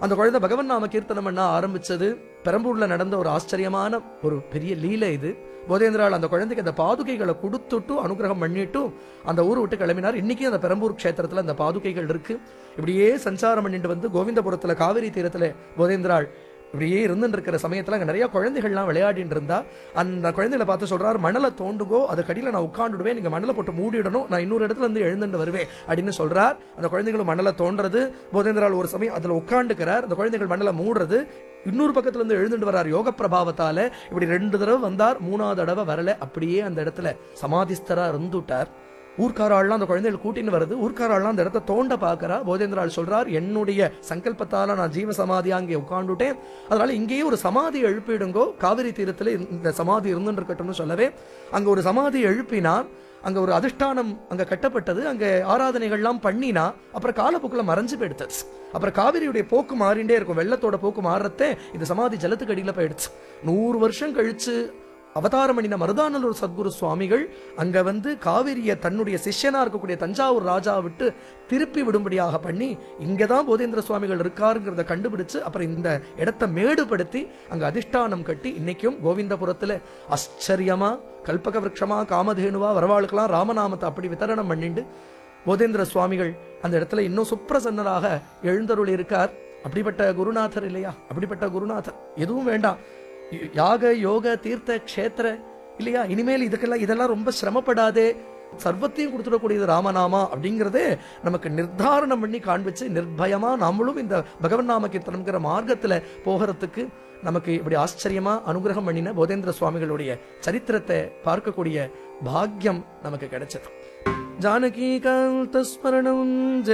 அந்த குழந்தை பகவன் நாம கீர்த்தனம் பண்ண ஆரம்பிச்சது பெரம்பூர்ல நடந்த ஒரு ஆச்சரியமான ஒரு பெரிய லீலை இது போதேந்திரால் அந்த குழந்தைக்கு அந்த பாதுகைகளை கொடுத்துட்டு அனுகிரகம் பண்ணிட்டு அந்த ஊரை விட்டு கிளம்பினார் இன்னைக்கு அந்த பெரம்பூர் க்ஷேத்திரத்துல அந்த பாதுகைகள் இருக்கு இப்படியே சஞ்சாரம் பண்ணிட்டு வந்து கோவிந்தபுரத்துல காவிரி தீரத்துல போதேந்திராள் இப்படியே இருந்துட்டு இருக்கிற சமயத்துல அங்க நிறைய குழந்தைகள்லாம் விளையாடிட்டு இருந்தா அந்த குழந்தைகளை பார்த்து சொல்றாரு மணலை தோண்டுகோ அது கடியில நான் உட்காந்துடுவேன் நீங்க மணலை போட்டு மூடிடணும் நான் இன்னொரு இடத்துல இருந்து எழுந்துட்டு வருவேன் அப்படின்னு சொல்றார் அந்த குழந்தைகளும் மணலை தோன்றது போதேந்திரால் ஒரு சமயம் அதுல உட்காந்துக்கிறார் அந்த குழந்தைகள் மணலை மூடுறது இன்னொரு பக்கத்துல இருந்து எழுந்துட்டு வர்றார் யோக பிரபாவத்தால இப்படி ரெண்டு தடவை வந்தார் மூணாவது தடவை வரல அப்படியே அந்த இடத்துல சமாதிஸ்தரா இருந்துட்டார் ஊர்க்காராள்லாம் அந்த குழந்தைகள் கூட்டின்னு வருது ஊர்க்காராள்லாம் அந்த இடத்த தோண்ட பாக்குறா போதேந்திராள் சொல்றார் என்னுடைய சங்கல்பத்தால நான் ஜீவ சமாதியா அங்கே உட்காந்துட்டேன் அதனால இங்கேயே ஒரு சமாதி எழுப்பிடுங்கோ காவிரி தீரத்துல இந்த சமாதி இருந்துட்டு இருக்கட்டும்னு சொல்லவே அங்க ஒரு சமாதி எழுப்பினார் அங்க ஒரு அதிஷ்டானம் அங்க கட்டப்பட்டது அங்க ஆராதனைகள்லாம் பண்ணினா அப்புறம் காலப்போக்குல மறைஞ்சு போயிடுது அப்புறம் காவிரியுடைய போக்கு மாறிண்டே இருக்கும் வெள்ளத்தோட போக்கு மாறுறதே இந்த சமாதி ஜலத்துக்கு அடியில போயிடுச்சு நூறு வருஷம் கழிச்சு அவதாரம் பண்ணின மருதானலூர் சத்குரு சுவாமிகள் அங்க வந்து காவிரிய தன்னுடைய சிஷ்யனா இருக்கக்கூடிய தஞ்சாவூர் ராஜா விட்டு திருப்பி விடும்படியாக பண்ணி இங்கதான் போதேந்திர சுவாமிகள் இருக்காருங்கிறத கண்டுபிடிச்சு அப்புறம் இந்த இடத்தை மேடுபடுத்தி அங்க அதிஷ்டானம் கட்டி இன்னைக்கும் கோவிந்தபுரத்துல ஆச்சரியமா கல்பக விருட்சமா காமதேனுவா வரவாளுக்கெல்லாம் ராமநாமத்தை அப்படி வித்தரணம் பண்ணிண்டு போதேந்திர சுவாமிகள் அந்த இடத்துல இன்னும் சுப்பிரசன்னராக எழுந்தருள் இருக்கார் அப்படிப்பட்ட குருநாதர் இல்லையா அப்படிப்பட்ட குருநாதர் எதுவும் வேண்டாம் யாக யோக தீர்த்த க்ஷேத்திர இல்லையா இனிமேல் இதுக்கெல்லாம் இதெல்லாம் ரொம்ப சிரமப்படாதே சர்வத்தையும் கொடுத்துடக்கூடியது ராமநாமா அப்படிங்கறதே நமக்கு நிர்தாரணம் பண்ணி காண்பிச்சு நிர்பயமா நாமளும் இந்த பகவன் நாம கீர்த்தனம்ங்கிற மார்க்கத்துல போகிறதுக்கு நமக்கு இப்படி ஆச்சரியமா அனுகிரகம் பண்ணின போதேந்திர சுவாமிகளுடைய சரித்திரத்தை பார்க்கக்கூடிய பாக்கியம் நமக்கு கிடைச்சது ஜானகி காந்த ஸ்மரணம்